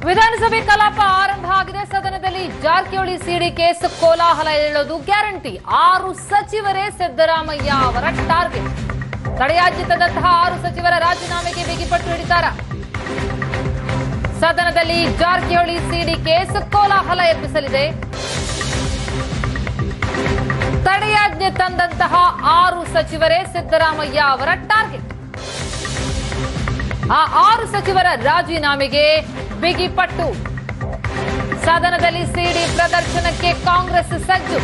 ವಿಧಾನಸಭೆ ಕಲಾಪ ಆರಂಭ ಆಗಿದೆ ಸದನದಲ್ಲಿ ಜಾರಕಿಹೊಳಿ ಸಿಡಿ ಕೇಸ್ ಕೋಲಾಹಲ ಹೇಳೋದು ಗ್ಯಾರಂಟಿ ಆರು ಸಚಿವರೇ ಸಿದ್ದರಾಮಯ್ಯ ಅವರ ಟಾರ್ಗೆಟ್ ತಡೆಯಾಜ್ಞಿತದಂತಹ ಆರು ಸಚಿವರ ರಾಜೀನಾಮೆಗೆ ಬಿಗಿಪಟ್ಟು ಹಿಡಿತಾರ ಸದನದಲ್ಲಿ ಜಾರಕಿಹೊಳಿ ಸಿಡಿ ಕೇಸ್ ಕೋಲಾಹಲ ಎಬ್ಬಿಸಲಿದೆ ತಡೆಯಾಜ್ಞೆ ತಂದಂತಹ ಆರು ಸಚಿವರೇ ಸಿದ್ದರಾಮಯ್ಯ ಅವರ ಟಾರ್ಗೆಟ್ ಆ ಆರು ಸಚಿವರ ರಾಜೀನಾಮೆಗೆ ಬಿಗಿಪಟ್ಟು ಸದನದಲ್ಲಿ ಸಿಡಿ ಪ್ರದರ್ಶನಕ್ಕೆ ಕಾಂಗ್ರೆಸ್ ಸಜ್ಜು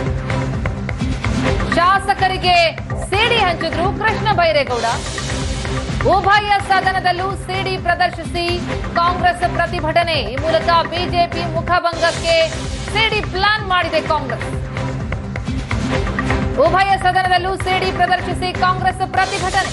ಶಾಸಕರಿಗೆ ಸಿಡಿ ಹಂಚಿದ್ರು ಕೃಷ್ಣ ಬೈರೇಗೌಡ ಉಭಯ ಸದನದಲ್ಲೂ ಸಿಡಿ ಪ್ರದರ್ಶಿಸಿ ಕಾಂಗ್ರೆಸ್ ಪ್ರತಿಭಟನೆ ಈ ಮೂಲಕ ಬಿಜೆಪಿ ಮುಖಭಂಗಕ್ಕೆ ಸಿಡಿ ಪ್ಲಾನ್ ಮಾಡಿದೆ ಕಾಂಗ್ರೆಸ್ ಉಭಯ ಸದನದಲ್ಲೂ ಸಿಡಿ ಪ್ರದರ್ಶಿಸಿ ಕಾಂಗ್ರೆಸ್ ಪ್ರತಿಭಟನೆ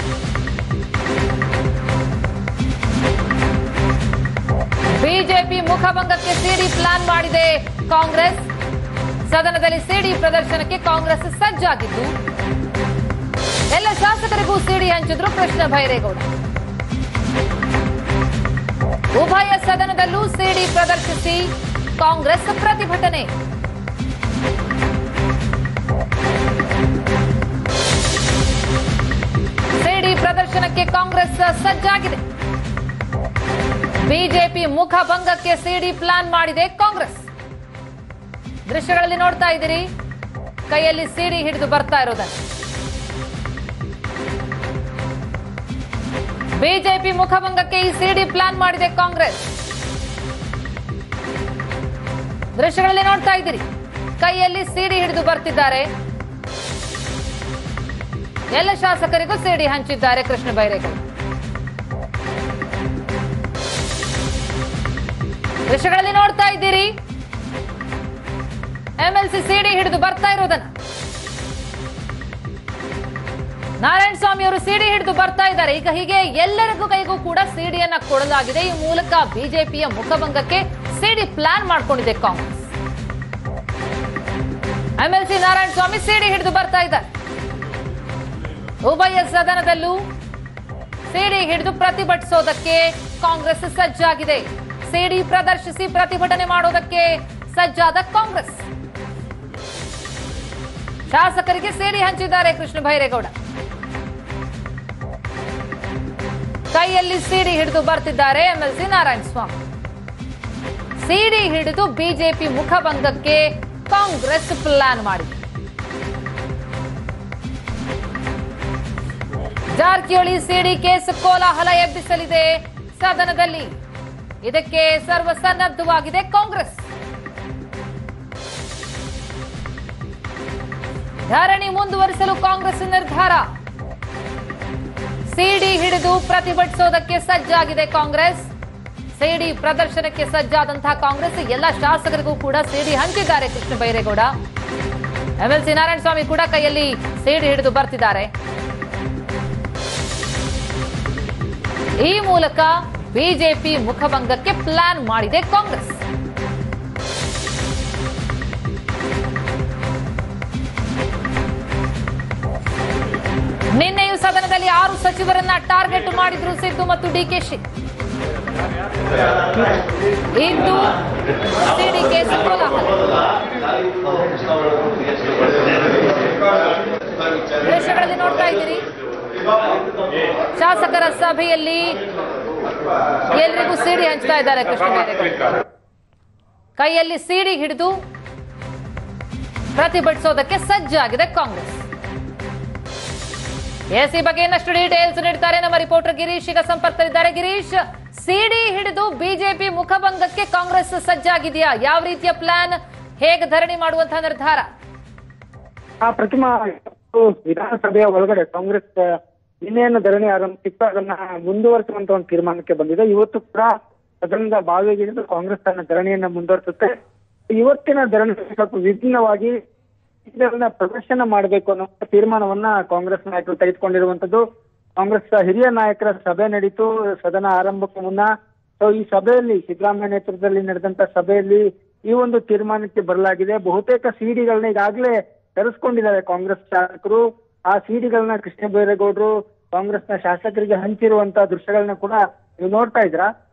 ಬಿಜೆಪಿ ಮುಖಭಂಗಕ್ಕೆ ಸಿಡಿ ಪ್ಲಾನ್ ಮಾಡಿದೆ ಕಾಂಗ್ರೆಸ್ ಸದನದಲ್ಲಿ ಸಿಡಿ ಪ್ರದರ್ಶನಕ್ಕೆ ಕಾಂಗ್ರೆಸ್ ಸಜ್ಜಾಗಿದ್ದು ಎಲ್ಲ ಶಾಸಕರಿಗೂ ಸಿಡಿ ಹಂಚಿದ್ರು ಕೃಷ್ಣ ಬೈರೇಗೌಡ ಉಭಯ ಸದನದಲ್ಲೂ ಸಿಡಿ ಪ್ರದರ್ಶಿಸಿ ಕಾಂಗ್ರೆಸ್ ಪ್ರತಿಭಟನೆ ಸಿಡಿ ಪ್ರದರ್ಶನಕ್ಕೆ ಕಾಂಗ್ರೆಸ್ ಸಜ್ಜಾಗಿದೆ ಬಿಜೆಪಿ ಮುಖಭಂಗಕ್ಕೆ ಸಿಡಿ ಪ್ಲಾನ್ ಮಾಡಿದೆ ಕಾಂಗ್ರೆಸ್ ದೃಶ್ಯಗಳಲ್ಲಿ ನೋಡ್ತಾ ಇದ್ದೀರಿ ಕೈಯಲ್ಲಿ ಸಿಡಿ ಹಿಡಿದು ಬರ್ತಾ ಇರೋದನ್ನು ಬಿಜೆಪಿ ಮುಖಭಂಗಕ್ಕೆ ಈ ಸಿಡಿ ಪ್ಲಾನ್ ಮಾಡಿದೆ ಕಾಂಗ್ರೆಸ್ ದೃಶ್ಯಗಳಲ್ಲಿ ನೋಡ್ತಾ ಇದ್ದೀರಿ ಕೈಯಲ್ಲಿ ಸಿಡಿ ಹಿಡಿದು ಬರ್ತಿದ್ದಾರೆ ಎಲ್ಲ ಶಾಸಕರಿಗೂ ಸಿಡಿ ಹಂಚಿದ್ದಾರೆ ಕೃಷ್ಣ ಬೈರೇಗೌಡ ದೃಶ್ಯಗಳಲ್ಲಿ ನೋಡ್ತಾ ಇದ್ದೀರಿ ಎಂಎಲ್ಸಿ ಸಿಡಿ ಹಿಡಿದು ಬರ್ತಾ ಇರೋದನ್ನ ನಾರಾಯಣ ಸ್ವಾಮಿ ಅವರು ಸಿಡಿ ಹಿಡಿದು ಬರ್ತಾ ಇದ್ದಾರೆ ಈಗ ಹೀಗೆ ಎಲ್ಲರಿಗೂ ಕೈಗೂ ಕೂಡ ಸಿಡಿಯನ್ನ ಕೊಡಲಾಗಿದೆ ಈ ಮೂಲಕ ಬಿಜೆಪಿಯ ಮುಖಭಂಗಕ್ಕೆ ಸಿಡಿ ಪ್ಲಾನ್ ಮಾಡಿಕೊಂಡಿದೆ ಕಾಂಗ್ರೆಸ್ ಎಂಎಲ್ಸಿ ನಾರಾಯಣ ಸ್ವಾಮಿ ಸಿಡಿ ಹಿಡಿದು ಬರ್ತಾ ಇದ್ದಾರೆ ಉಭಯ ಸದನದಲ್ಲೂ ಸಿಡಿ ಹಿಡಿದು ಪ್ರತಿಭಟಿಸೋದಕ್ಕೆ ಕಾಂಗ್ರೆಸ್ ಸಜ್ಜಾಗಿದೆ ಸಿಡಿ ಪ್ರದರ್ಶಿಸಿ ಪ್ರತಿಭಟನೆ ಮಾಡೋದಕ್ಕೆ ಸಜ್ಜಾದ ಕಾಂಗ್ರೆಸ್ ಶಾಸಕರಿಗೆ ಸಿಡಿ ಹಂಚಿದ್ದಾರೆ ಕೃಷ್ಣ ಬೈರೇಗೌಡ ಕೈಯಲ್ಲಿ ಸಿಡಿ ಹಿಡಿದು ಬರ್ತಿದ್ದಾರೆ ಎಂಎಲ್ಸಿ ನಾರಾಯಣ ಸ್ವಾಮಿ ಸಿಡಿ ಹಿಡಿದು ಬಿಜೆಪಿ ಮುಖಭಂಗಕ್ಕೆ ಕಾಂಗ್ರೆಸ್ ಪ್ಲಾನ್ ಮಾಡಿದೆ ಜಾರಕಿಹೊಳಿ ಸಿಡಿ ಕೇಸ್ ಕೋಲಾಹಲ ಎಬ್ಬಿಸಲಿದೆ ಸದನದಲ್ಲಿ ಇದಕ್ಕೆ ಸರ್ವಸನ್ನದ್ಧವಾಗಿದೆ ಕಾಂಗ್ರೆಸ್ ಧರಣಿ ಮುಂದುವರಿಸಲು ಕಾಂಗ್ರೆಸ್ ನಿರ್ಧಾರ ಸಿಡಿ ಹಿಡಿದು ಪ್ರತಿಭಟಿಸೋದಕ್ಕೆ ಸಜ್ಜಾಗಿದೆ ಕಾಂಗ್ರೆಸ್ ಸಿಡಿ ಪ್ರದರ್ಶನಕ್ಕೆ ಸಜ್ಜಾದಂತಹ ಕಾಂಗ್ರೆಸ್ ಎಲ್ಲ ಶಾಸಕರಿಗೂ ಕೂಡ ಸಿಡಿ ಹಂಚಿದ್ದಾರೆ ಕೃಷ್ಣ ಬೈರೇಗೌಡ ಎಂಎಲ್ಸಿ ನಾರಾಯಣ ಸ್ವಾಮಿ ಕೂಡ ಕೈಯಲ್ಲಿ ಸಿಡಿ ಹಿಡಿದು ಬರ್ತಿದ್ದಾರೆ ಈ ಮೂಲಕ ಬಿಜೆಪಿ ಮುಖಭಂಗಕ್ಕೆ ಪ್ಲಾನ್ ಮಾಡಿದೆ ಕಾಂಗ್ರೆಸ್ ನಿನ್ನೆಯೂ ಸದನದಲ್ಲಿ ಆರು ಸಚಿವರನ್ನ ಟಾರ್ಗೆಟ್ ಮಾಡಿದ್ರು ಸಿದ್ದು ಮತ್ತು ಡಿಕೆಶಿ ಇಂದು ಸಿಡಿ ಕೇಸ್ ಕೋಲಾಹಲ ದೃಶ್ಯಗಳಲ್ಲಿ ನೋಡ್ತಾ ಇದ್ದೀರಿ ಶಾಸಕರ ಸಭೆಯಲ್ಲಿ ಎಲ್ರಿಗೂ ಸಿಡಿ ಹಂಚ್ತಾ ಇದ್ದಾರೆ ಕೃಷ್ಣ ಬೈರೇಗೌಡ ಕೈಯಲ್ಲಿ ಸಿಡಿ ಹಿಡಿದು ಪ್ರತಿಭಟಿಸೋದಕ್ಕೆ ಸಜ್ಜಾಗಿದೆ ಕಾಂಗ್ರೆಸ್ ಎಸ್ ಈ ಬಗ್ಗೆ ಇನ್ನಷ್ಟು ಡೀಟೇಲ್ಸ್ ನೀಡ್ತಾರೆ ನಮ್ಮ ರಿಪೋರ್ಟರ್ ಗಿರೀಶ್ ಈಗ ಸಂಪರ್ಕದಲ್ಲಿದ್ದಾರೆ ಗಿರೀಶ್ ಸಿಡಿ ಹಿಡಿದು ಬಿಜೆಪಿ ಮುಖಭಂಗಕ್ಕೆ ಕಾಂಗ್ರೆಸ್ ಸಜ್ಜಾಗಿದೆಯಾ ಯಾವ ರೀತಿಯ ಪ್ಲಾನ್ ಹೇಗೆ ಧರಣಿ ಮಾಡುವಂತಹ ನಿರ್ಧಾರ ಆ ಪ್ರತಿಮಾ ಇವತ್ತು ವಿಧಾನಸಭೆಯ ಒಳಗಡೆ ಕಾಂಗ್ರೆಸ್ ನಿನ್ನೆಯನ್ನು ಧರಣಿ ಆರಂಭಿಸಿತ್ತು ಅದನ್ನ ಮುಂದುವರಿಸುವಂತ ಒಂದು ತೀರ್ಮಾನಕ್ಕೆ ಬಂದಿದೆ ಇವತ್ತು ಕೂಡ ಸದನದ ಬಾವಿಗಿಳಿದು ಕಾಂಗ್ರೆಸ್ ತನ್ನ ಧರಣಿಯನ್ನ ಮುಂದುವರಿಸುತ್ತೆ ಇವತ್ತಿನ ಧರಣಿ ಸ್ವಲ್ಪ ವಿಭಿನ್ನವಾಗಿ ಇದನ್ನ ಪ್ರದರ್ಶನ ಮಾಡಬೇಕು ಅನ್ನೋ ತೀರ್ಮಾನವನ್ನ ಕಾಂಗ್ರೆಸ್ ನಾಯಕರು ತೆಗೆದುಕೊಂಡಿರುವಂತದ್ದು ಕಾಂಗ್ರೆಸ್ ಹಿರಿಯ ನಾಯಕರ ಸಭೆ ನಡೀತು ಸದನ ಆರಂಭಕ್ಕೂ ಮುನ್ನ ಸೊ ಈ ಸಭೆಯಲ್ಲಿ ಸಿದ್ದರಾಮಯ್ಯ ನೇತೃತ್ವದಲ್ಲಿ ನಡೆದಂತ ಸಭೆಯಲ್ಲಿ ಈ ಒಂದು ತೀರ್ಮಾನಕ್ಕೆ ಬರಲಾಗಿದೆ ಬಹುತೇಕ ಸಿಡಿಗಳನ್ನ ಈಗಾಗಲೇ ತರಿಸ್ಕೊಂಡಿದ್ದಾರೆ ಕಾಂಗ್ರೆಸ್ ಶಾಸಕರು ಆ ಸಿಡಿಗಳನ್ನ ಕೃಷ್ಣ ಬೈರೇಗೌಡರು ಕಾಂಗ್ರೆಸ್ನ ಶಾಸಕರಿಗೆ ಹಂಚಿರುವಂತ ದೃಶ್ಯಗಳನ್ನ ಕೂಡ ನೀವು ನೋಡ್ತಾ ಇದ್ರ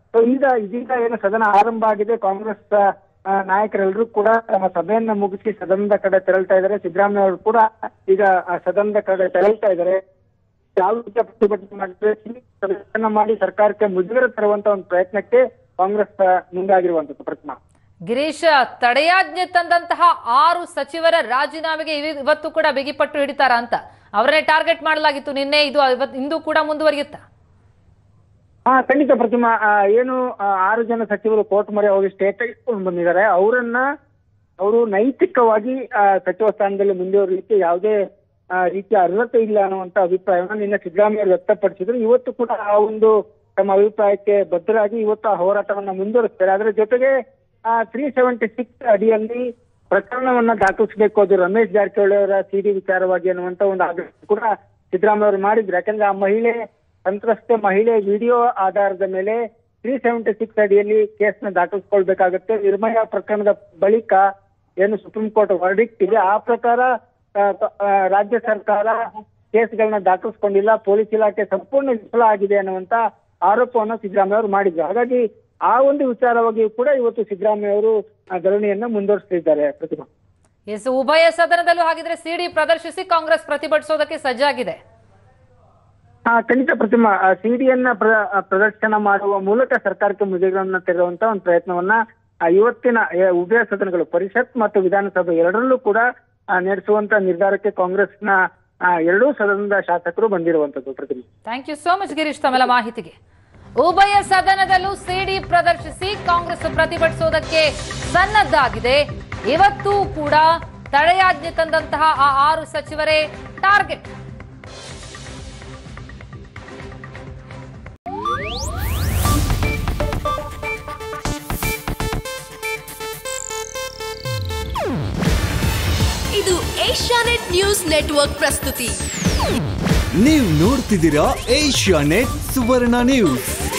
ಸೊ ಈಗ ಇದೀಗ ಏನು ಸದನ ಆರಂಭ ಆಗಿದೆ ಕಾಂಗ್ರೆಸ್ ಆ, ನಾಯಕರೆಲ್ಲರೂ ಕೂಡ ತಮ್ಮ ಸಭೆಯನ್ನ ಮುಗಿಸಿ ಸದನದ ಕಡೆ ತೆರಳ್ತಾ ಇದ್ದಾರೆ ಸಿದ್ದರಾಮಯ್ಯ ಅವರು ಕೂಡ ಈಗ ಆ ಸದನದ ಕಡೆ ತೆರಳ್ತಾ ಇದ್ದಾರೆ ಯಾವ ರೀತಿಯ ಪ್ರತಿಭಟನೆ ಮಾಡಿದ್ರೆ ಪ್ರತಿಭಟನೆ ಮಾಡಿ ಸರ್ಕಾರಕ್ಕೆ ಮುಜುಗರ ತರುವಂತ ಒಂದು ಪ್ರಯತ್ನಕ್ಕೆ ಕಾಂಗ್ರೆಸ್ ಆ, ಮುಂದಾಗಿರುವಂತದ್ದು ಪ್ರತಿಮಾ ಗಿರೀಶ್ ತಡೆಯಾಜ್ಞೆ ತಂದಂತಹ ಆರು ಸಚಿವರ ರಾಜೀನಾಮೆಗೆ ಇವ- ಇವತ್ತು ಕೂಡ ಬಿಗಿಪಟ್ಟು ಹಿಡಿತಾರ ಅಂತ ಅವರನ್ನೇ ಟಾರ್ಗೆಟ್ ಮಾಡಲಾಗಿತ್ತು ನಿನ್ನೆ ಇದು ಇವತ್ತು ಇಂದು ಕೂಡ ಮುಂದುವರಿಯುತ್ತಾ ಹಾ ಖಂಡಿತ ಪ್ರತಿಮಾ ಆ, ಏನು ಆ, ಆರು ಜನ ಸಚಿವರು ಕೋರ್ಟ್ ಮೊರೆ ಹೋಗಿ ಸ್ಟೇ ತೆಗೆದುಕೊಂಡು ಬಂದಿದ್ದಾರೆ ಅವರನ್ನ ಅವರು ನೈತಿಕವಾಗಿ ಆ, ಸಚಿವ ಸ್ಥಾನದಲ್ಲಿ ಮುಂದುವರಿಲಿಕ್ಕೆ ಯಾವುದೇ ಆ, ರೀತಿಯ ಅರ್ಹತೆ ಇಲ್ಲ ಅನ್ನುವಂತ ಅಭಿಪ್ರಾಯವನ್ನ ನಿನ್ನೆ ಸಿದ್ದರಾಮಯ್ಯ ಅವರು ವ್ಯಕ್ತಪಡಿಸಿದ್ರು ಇವತ್ತು ಕೂಡ ಆ ಒಂದು ತಮ್ಮ ಅಭಿಪ್ರಾಯಕ್ಕೆ ಬದ್ಧರಾಗಿ ಇವತ್ತು ಆ ಹೋರಾಟವನ್ನ ಮುಂದುವರಿಸ್ತಾರೆ ಅದರ ಜೊತೆಗೆ ತ್ರೀ ಸೆವೆಂಟಿ ಸಿಕ್ಸ್ ಅಡಿಯಲ್ಲಿ ಪ್ರಕರಣವನ್ನ ದಾಖಲಿಸಬೇಕು ಅದು ರಮೇಶ್ ಜಾರಕಿಹೊಳಿ ಅವರ ಸಿಡಿ ವಿಚಾರವಾಗಿ ಅನ್ನುವಂತ ಒಂದು ಆಗ್ರಹ ಕೂಡ ಸಿದ್ದರಾಮಯ್ಯ ಅವರು ಮಾಡಿದ್ರು ಯಾಕಂದ್ರೆ ಆ ಮಹಿಳೆ ಸಂತ್ರಸ್ತೆ ಮಹಿಳೆ ವಿಡಿಯೋ ಆಧಾರದ ಮೇಲೆ ತ್ರೀ ಸೆವೆಂಟಿ ಸಿಕ್ಸ್ ಅಡಿಯಲ್ಲಿ ಕೇಸ್ನ ದಾಖಲಿಸ್ಕೊಳ್ಬೇಕಾಗುತ್ತೆ ನಿರ್ಭಯ ಪ್ರಕರಣದ ಬಳಿಕ ಏನು ಸುಪ್ರೀಂ ಕೋರ್ಟ್ ವರ್ಡಿಕ್ಟ್ ಇದೆ ಆ ಪ್ರಕಾರ ಆ, ಆ, ರಾಜ್ಯ ಸರ್ಕಾರ ಕೇಸ್ಗಳನ್ನ ದಾಖಲಿಸ್ಕೊಂಡಿಲ್ಲ ಪೊಲೀಸ್ ಇಲಾಖೆ ಸಂಪೂರ್ಣ ವಿಫಲ ಆಗಿದೆ ಅನ್ನುವಂತ ಆರೋಪವನ್ನು ಸಿದ್ದರಾಮಯ್ಯ ಅವರು ಮಾಡಿದ್ರು ಹಾಗಾಗಿ ಆ ಒಂದು ವಿಚಾರವಾಗಿ ಕೂಡ ಇವತ್ತು ಸಿದ್ದರಾಮಯ್ಯ ಅವರು ಆ ಧರಣಿಯನ್ನ ಮುಂದುವರಿಸ್ತಿದ್ದಾರೆ ಪ್ರತಿಮಾ ಎಸ್ ಉಭಯ ಸದನದಲ್ಲೂ ಹಾಗಿದ್ರೆ ಸಿಡಿ ಪ್ರದರ್ಶಿಸಿ ಕಾಂಗ್ರೆಸ್ ಪ್ರತಿಭಟಿಸೋದಕ್ಕೆ ಸಜ್ಜಾಗಿದೆ ಆ, ಖಂಡಿತ ಪ್ರತಿಮಾ ಸಿಡಿಯನ್ನ ಪ್ರದರ್ಶನ ಮಾಡುವ ಮೂಲಕ ಸರ್ಕಾರಕ್ಕೆ ಮುಜುಗರನ್ನ ತೆರೆಯುವಂತ ಒಂದು ಪ್ರಯತ್ನವನ್ನ ಆ, ಇವತ್ತಿನ ಎ, ಉಭಯ ಸದನಗಳು ಪರಿಷತ್ ಮತ್ತು ವಿಧಾನಸಭೆ ಎರಡರಲ್ಲೂ ಕೂಡ ಆ, ನಡೆಸುವಂತ ನಿರ್ಧಾರಕ್ಕೆ ಕಾಂಗ್ರೆಸ್ನ ಆ, ಎರಡೂ ಸದನದ ಶಾಸಕರು ಬಂದಿರುವಂತದ್ದು Pratima thank you so much Girish ತಮ್ಮೆಲ್ಲ ಮಾಹಿತಿಗೆ ಉಭಯ ಸದನದಲ್ಲೂ ಸಿಡಿ ಪ್ರದರ್ಶಿಸಿ ಕಾಂಗ್ರೆಸ್ ಪ್ರತಿಭಟಿಸೋದಕ್ಕೆ ಸನ್ನದ್ಧಾಗಿದೆ ಇವತ್ತು ಕೂಡ ತಡೆಯಾಜ್ಞೆ ತಂದಂತಹ ಆ ಆರು ಸಚಿವರೇ ಟಾರ್ಗೆಟ್ ಇದು ಏಷ್ಯಾನೆಟ್ ನ್ಯೂಸ್ ನೆಟ್ವರ್ಕ್ ಪ್ರಸ್ತುತಿ ನೀವು ನೋಡ್ತಿದ್ದೀರಾ ಏಷ್ಯಾ ನೆಟ್ ಸುವರ್ಣ ನ್ಯೂಸ್